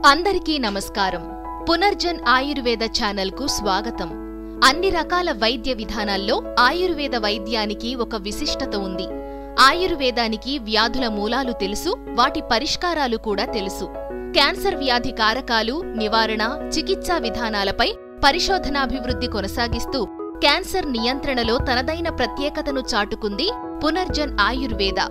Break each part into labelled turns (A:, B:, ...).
A: అందరికీ నమస్కారం పునర్జన్ ఆయుర్వేద ఛానల్కు స్వాగతం అన్ని రకాల వైద్య విధానాల్లో ఆయుర్వేద వైద్యానికి ఒక విశిష్టత ఉంది ఆయుర్వేదానికి వ్యాధుల మూలాలు తెలుసు వాటి పరిష్కారాలు కూడా తెలుసు క్యాన్సర్ వ్యాధి కారకాలు నివారణ చికిత్సా విధానాలపై పరిశోధనాభివృద్ధి కొనసాగిస్తూ క్యాన్సర్ నియంత్రణలో తనదైన ప్రత్యేకతను చాటుకుంది పునర్జన్ ఆయుర్వేద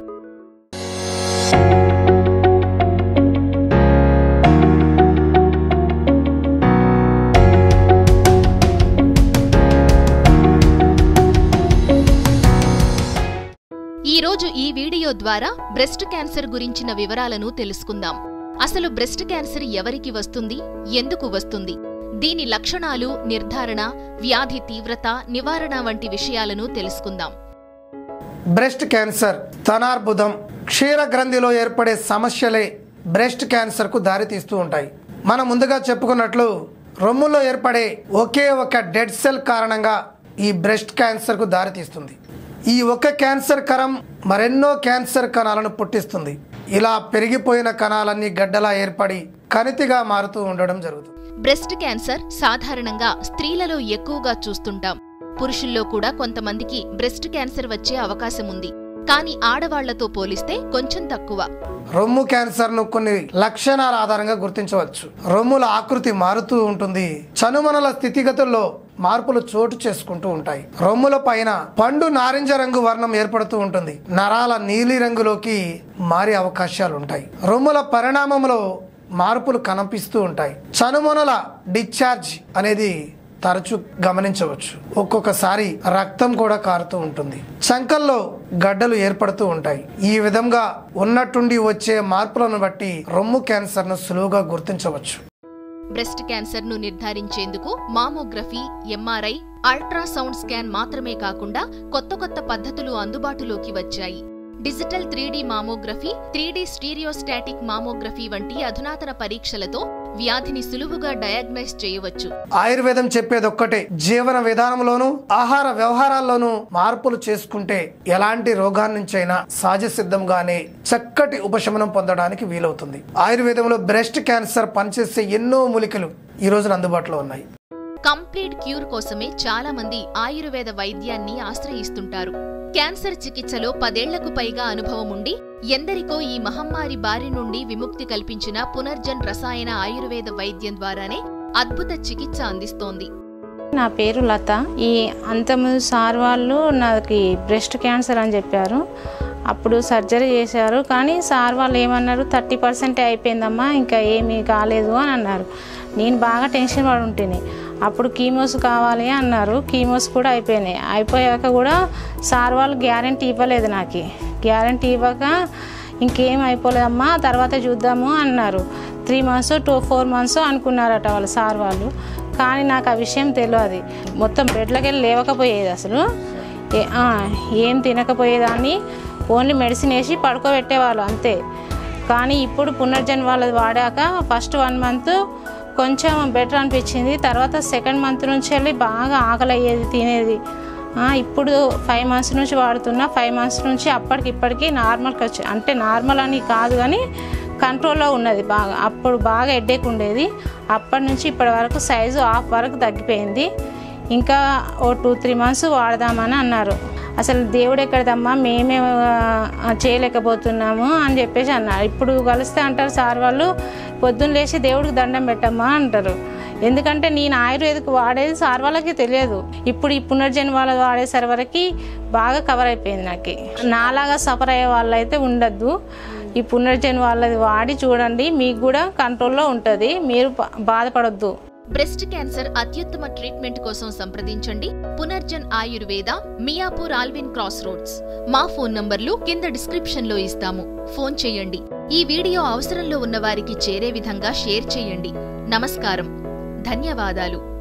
A: ఈ రోజు ఈ వీడియో ద్వారా బ్రెస్ట్ క్యాన్సర్ గురించిన వివరాలను తెలుసుకుందాం అసలు బ్రెస్ట్ క్యాన్సర్ ఎవరికి వస్తుంది ఎందుకు వస్తుంది దీని లక్షణాలు నిర్ధారణ వ్యాధి తీవ్రత నివారణ వంటి విషయాలను తెలుసుకుందాం
B: బ్రెస్ట్ క్యాన్సర్ స్తనార్బుదం క్షీర గ్రంథిలో ఏర్పడే సమస్యలే బ్రెస్ట్ క్యాన్సర్కు దారితీస్తూ ఉంటాయి మనం ముందుగా చెప్పుకున్నట్లు రొమ్ములో ఏర్పడే ఒకే ఒక డెడ్ సెల్ కారణంగా ఈ బ్రెస్ట్ క్యాన్సర్కు దారితీస్తుంది ఈ ఒక క్యాన్సర్ కణం మరెన్నో క్యాన్సర్ కణాలను పుట్టిస్తుంది ఇలా పెరిగిపోయిన కణాలన్నీ గడ్డలా ఏర్పడి కణితిగా మారుతూ ఉండడం జరుగుతుంది
A: బ్రెస్ట్ క్యాన్సర్ సాధారణంగా స్త్రీలలో ఎక్కువగా చూస్తుంటాం పురుషుల్లో కూడా కొంతమందికి బ్రెస్ట్ క్యాన్సర్ వచ్చే అవకాశం ఉంది కానీ ఆడవాళ్లతో పోలిస్తే కొంచెం తక్కువ
B: రొమ్ము క్యాన్సర్ను కొన్ని లక్షణాల ఆధారంగా గుర్తించవచ్చు రొమ్ముల ఆకృతి మారుతూ ఉంటుంది చనుమనల స్థితిగతుల్లో మార్పులు చోటు చేసుకుంటూ ఉంటాయి రొమ్ముల పైన పండు నారింజ రంగు వర్ణం ఏర్పడుతూ ఉంటుంది నరాల నీలి రంగులోకి మారే అవకాశాలు ఉంటాయి రొమ్ముల పరిణామంలో మార్పులు కనిపిస్తూ ఉంటాయి చనుమొనల డిశ్చార్జ్ అనేది తరచు గమనించవచ్చు ఒక్కొక్కసారి రక్తం కూడా కారుతూ ఉంటుంది చంకల్లో గడ్డలు ఏర్పడుతూ ఉంటాయి ఈ విధంగా ఉన్నట్టుండి వచ్చే మార్పులను బట్టి రొమ్ము క్యాన్సర్ను సులువుగా గుర్తించవచ్చు
A: బ్రెస్ట్ క్యాన్సర్ను నిర్ధారించేందుకు మామోగ్రఫీ ఎంఆర్ఐ అల్ట్రాసౌండ్ స్కాన్ మాత్రమే కాకుండా కొత్త కొత్త పద్ధతులు అందుబాటులోకి వచ్చాయి digital three D mammography three D stereotactic mammography వంటి అధునాతన పరీక్షలతో వ్యాధిని సులువుగా డయాగ్నైజ్ చేయవచ్చు
B: ఆయుర్వేదం చెప్పేది ఒక్కటే జీవన విధానంలోనూ ఆహార వ్యవహారాల్లోనూ మార్పులు చేసుకుంటే ఎలాంటి రోగాల నుంచైనా సహజ సిద్ధంగానే చక్కటి ఉపశమనం పొందడానికి వీలవుతుంది ఆయుర్వేదంలో బ్రెస్ట్ క్యాన్సర్ పనిచేసే ఎన్నో మూలికలు ఈ రోజున అందుబాటులో ఉన్నాయి
A: కంప్లీట్ క్యూర్ కోసమే చాలా మంది ఆయుర్వేద వైద్యాన్ని ఆశ్రయిస్తుంటారు క్యాన్సర్ చికిత్సలో పదేళ్లకు పైగా అనుభవం ఉండి ఎందరికో ఈ మహమ్మారి బారి నుండి విముక్తి కల్పించిన పునర్జన్ రసాయన ఆయుర్వేద వైద్యం ద్వారానే అద్భుత చికిత్స అందిస్తోంది
C: నా పేరు లత ఈ అంతకుముందు సార్ వాళ్ళు నాకు బ్రెస్ట్ క్యాన్సర్ అని చెప్పారు అప్పుడు సర్జరీ చేశారు కానీ సార్ వాళ్ళు ఏమన్నారు థర్టీ పర్సెంటే అయిపోయిందమ్మా ఇంకా ఏమీ కాలేదు అని అన్నారు నేను బాగా టెన్షన్ పడి ఉంటేనే అప్పుడు కీమోస్ కావాలి అన్నారు కీమోస్ కూడా అయిపోయినాయి అయిపోయాక కూడా సార్ వాళ్ళు గ్యారంటీ ఇవ్వలేదు నాకు గ్యారంటీ ఇవ్వక ఇంకేం అయిపోలేదమ్మా తర్వాత చూద్దాము అన్నారు three months two four months అనుకున్నారట వాళ్ళు సార్ వాళ్ళు కానీ నాకు ఆ విషయం తెలియదు మొత్తం బెడ్లోకి వెళ్ళి లేవకపోయేది అసలు ఏ- ఆ, ఏం తినకపోయేదాన్ని ఓన్లీ మెడిసిన్ వేసి పడుకోబెట్టేవాళ్ళు అంతే కానీ ఇప్పుడు పునర్జన్ వాళ్ళది వాడాక ఫస్ట్ వన్ మంత్ కొంచెం బెటర్ అనిపించింది తర్వాత సెకండ్ మంత్ నుంచి వెళ్ళి బాగా ఆకలి అయ్యేది తినేది ఆ, ఇప్పుడు ఫైవ్ మంత్స్ నుంచి వాడుతున్నా ఫైవ్ మంత్స్ నుంచి అప్పటికి ఇప్పటికి నార్మల్కి వచ్చి అంటే నార్మల్ అని కాదు కానీ కంట్రోల్లో ఉన్నది బాగా అప్పుడు బాగా హెడ్ఏక్ ఉండేది అప్పటి నుంచి ఇప్పటి వరకు సైజు హాఫ్ వరకు తగ్గిపోయింది ఇంకా ఓ టూ త్రీ మంత్స్ వాడదామని అన్నారు అసలు దేవుడు ఎక్కడదమ్మా మేమే ఆ, చేయలేకపోతున్నాము అని చెప్పేసి అన్నారు ఇప్పుడు కలిస్తే అంటారు సార్ వాళ్ళు పొద్దున్న లేచి దేవుడికి దండం పెట్టమ్మా అంటారు ఎందుకంటే నేను ఆయుర్వేదిక్ వాడేది సార్ వాళ్ళకి తెలియదు ఇప్పుడు ఈ పునర్జన్ వాళ్ళు వాడేసరి వరకు బాగా కవర్ అయిపోయింది నాకు నాలాగా సఫర్ అయ్యే వాళ్ళైతే ఉండద్దు ఈ పునర్జన్ వాళ్ళది వాడి చూడండి మీకు కూడా కంట్రోల్లో ఉంటుంది మీరు బా- బాధపడొద్దు
A: బ్రెస్ట్ క్యాన్సర్ అత్యుత్తమ ట్రీట్మెంట్ కోసం సంప్రదించండి పునర్జన్ ఆయుర్వేద మియాపూర్ ఆల్విన్ క్రాస్ రోడ్స్ మా ఫోన్ నంబర్లు కింద డిస్క్రిప్షన్ లో ఇస్తాము ఫోన్ చేయండి ఈ వీడియో అవసరంలో ఉన్న వారికి చేరే విధంగా షేర్ చేయండి నమస్కారం ధన్యవాదాలు